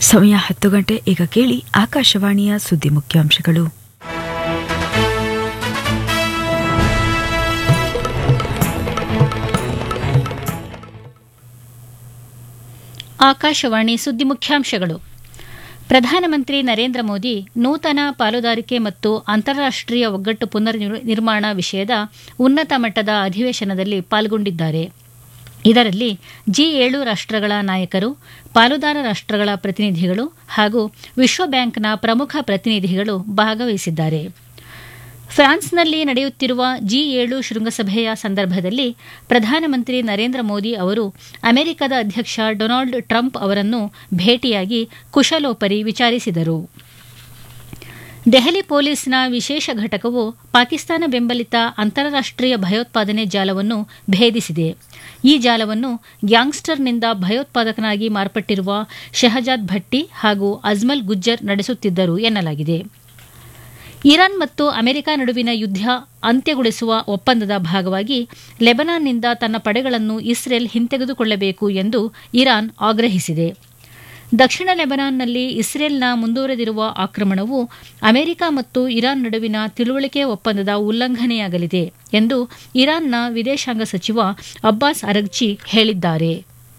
ಸಮಯ ಹತ್ತು ಗಂಟೆ ಈಗ ಕೇಳಿ ಆಕಾಶವಾಣಿಯ ಸುದ್ದಿ ಮುಖ್ಯಾಂಶಗಳು ಆಕಾಶವಾಣಿ ಸುದ್ದಿ ಮುಖ್ಯಾಂಶಗಳು ಪ್ರಧಾನಮಂತ್ರಿ ನರೇಂದ್ರ ಮೋದಿ ನೂತನ ಪಾಲುದಾರಿಕೆ ಮತ್ತು ಅಂತಾರಾಷ್ಟೀಯ ಒಗ್ಗಟ್ಟು ಪುನರ್ ನಿರ್ಮಾಣ ವಿಷಯದ ಉನ್ನತ ಮಟ್ಟದ ಅಧಿವೇಶನದಲ್ಲಿ ಪಾಲ್ಗೊಂಡಿದ್ದಾರೆ ಇದರಲ್ಲಿ ಜಿ ಏಳು ರಾಷ್ಟ್ರಗಳ ನಾಯಕರು ಪಾಲುದಾರ ರಾಷ್ಟ್ರಗಳ ಪ್ರತಿನಿಧಿಗಳು ಹಾಗೂ ವಿಶ್ವ ಬ್ಯಾಂಕ್ನ ಪ್ರಮುಖ ಪ್ರತಿನಿಧಿಗಳು ಭಾಗವಹಿಸಿದ್ದಾರೆ ಫ್ರಾನ್ಸ್ನಲ್ಲಿ ನಡೆಯುತ್ತಿರುವ ಜಿ ಏಳು ಶೃಂಗಸಭೆಯ ಸಂದರ್ಭದಲ್ಲಿ ಪ್ರಧಾನಮಂತ್ರಿ ನರೇಂದ್ರ ಮೋದಿ ಅವರು ಅಮೆರಿಕದ ಅಧ್ಯಕ್ಷ ಡೊನಾಲ್ಡ್ ಟ್ರಂಪ್ ಅವರನ್ನು ಭೇಟಿಯಾಗಿ ಕುಶಲೋಪರಿ ವಿಚಾರಿಸಿದರು ದೆಹಲಿ ಪೊಲೀಸ್ನ ವಿಶೇಷ ಘಟಕವು ಪಾಕಿಸ್ತಾನ ಬೆಂಬಲಿತ ಅಂತಾರಾಷ್ಟೀಯ ಭಯೋತ್ಪಾದನೆ ಜಾಲವನ್ನು ಭೇದಿಸಿದೆ ಈ ಜಾಲವನ್ನು ಗ್ಯಾಂಗ್ಸ್ಟರ್ನಿಂದ ಭಯೋತ್ಪಾದಕನಾಗಿ ಮಾರ್ಪಟ್ಟಿರುವ ಶಹಜಾದ್ ಭಟ್ಟಿ ಹಾಗೂ ಅಜ್ಮಲ್ ಗುಜ್ಜರ್ ನಡೆಸುತ್ತಿದ್ದರು ಎನ್ನಲಾಗಿದೆ ಇರಾನ್ ಮತ್ತು ಅಮೆರಿಕ ನಡುವಿನ ಯುದ್ಧ ಅಂತ್ಯಗೊಳಿಸುವ ಒಪ್ಪಂದದ ಭಾಗವಾಗಿ ಲೆಬನಾನ್ನಿಂದ ತನ್ನ ಪಡೆಗಳನ್ನು ಇಸ್ರೇಲ್ ಹಿಂತೆಗೆದುಕೊಳ್ಳಬೇಕು ಎಂದು ಇರಾನ್ ಆಗ್ರಹಿಸಿದೆ ದಕ್ಷಿಣ ಲೆಬನಾನ್ನಲ್ಲಿ ಇಸ್ರೇಲ್ನ ಮುಂದುವರೆದಿರುವ ಆಕ್ರಮಣವು ಅಮೆರಿಕ ಮತ್ತು ಇರಾನ್ ನಡುವಿನ ತಿಳುವಳಿಕೆ ಒಪ್ಪಂದದ ಉಲ್ಲಂಘನೆಯಾಗಲಿದೆ ಎಂದು ಇರಾನ್ನ ವಿದೇಶಾಂಗ ಸಚಿವ ಅಬ್ಬಾಸ್ ಅರಗ್ಚಿ ಹೇಳಿದ್ದಾರೆ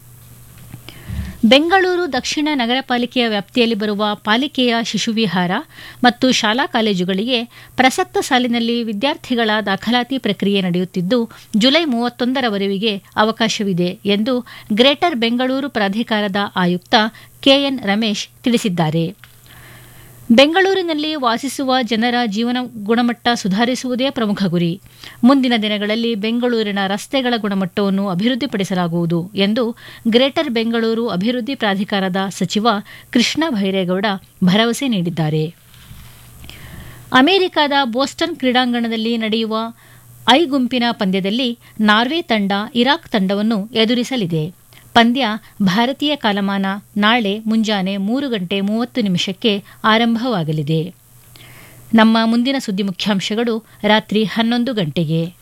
ಬೆಂಗಳೂರು ದಕ್ಷಿಣ ನಗರ ಪಾಲಿಕೆಯ ವ್ಯಾಪ್ತಿಯಲ್ಲಿ ಬರುವ ಪಾಲಿಕೆಯ ಶಿಶುವಿಹಾರ ಮತ್ತು ಶಾಲಾ ಕಾಲೇಜುಗಳಿಗೆ ಪ್ರಸಕ್ತ ಸಾಲಿನಲ್ಲಿ ವಿದ್ಯಾರ್ಥಿಗಳ ದಾಖಲಾತಿ ಪ್ರಕ್ರಿಯೆ ನಡೆಯುತ್ತಿದ್ದು ಜುಲೈ ಮೂವತ್ತೊಂದರವರೆಗೆ ಅವಕಾಶವಿದೆ ಎಂದು ಗ್ರೇಟರ್ ಬೆಂಗಳೂರು ಪ್ರಾಧಿಕಾರದ ಆಯುಕ್ತ ಕೆಎನ್ ರಮೇಶ್ ತಿಳಿಸಿದ್ದಾರೆ ಬೆಂಗಳೂರಿನಲ್ಲಿ ವಾಸಿಸುವ ಜನರ ಜೀವನ ಗುಣಮಟ್ಟ ಸುಧಾರಿಸುವುದೇ ಪ್ರಮುಖ ಗುರಿ ಮುಂದಿನ ದಿನಗಳಲ್ಲಿ ಬೆಂಗಳೂರಿನ ರಸ್ತೆಗಳ ಗುಣಮಟ್ಟವನ್ನು ಅಭಿವೃದ್ಧಿಪಡಿಸಲಾಗುವುದು ಎಂದು ಗ್ರೇಟರ್ ಬೆಂಗಳೂರು ಅಭಿವೃದ್ಧಿ ಪ್ರಾಧಿಕಾರದ ಸಚಿವ ಕೃಷ್ಣ ಭೈರೇಗೌಡ ಭರವಸೆ ನೀಡಿದ್ದಾರೆ ಅಮೆರಿಕದ ಬೋಸ್ಟನ್ ಕ್ರೀಡಾಂಗಣದಲ್ಲಿ ನಡೆಯುವ ಐ ಗುಂಪಿನ ಪಂದ್ಯದಲ್ಲಿ ನಾರ್ವೆ ತಂಡ ಇರಾಕ್ ತಂಡವನ್ನು ಎದುರಿಸಲಿದೆ ಪಂದ್ಯ ಭಾರತೀಯ ಕಾಲಮಾನ ನಾಳೆ ಮುಂಜಾನೆ ಮೂರು ಗಂಟೆ ಮೂವತ್ತು ನಿಮಿಷಕ್ಕೆ ಆರಂಭವಾಗಲಿದೆ ನಮ್ಮ ಮುಂದಿನ ಸುದ್ದಿ ಮುಖ್ಯಾಂಶಗಳು ರಾತ್ರಿ ಹನ್ನೊಂದು ಗಂಟೆಗೆ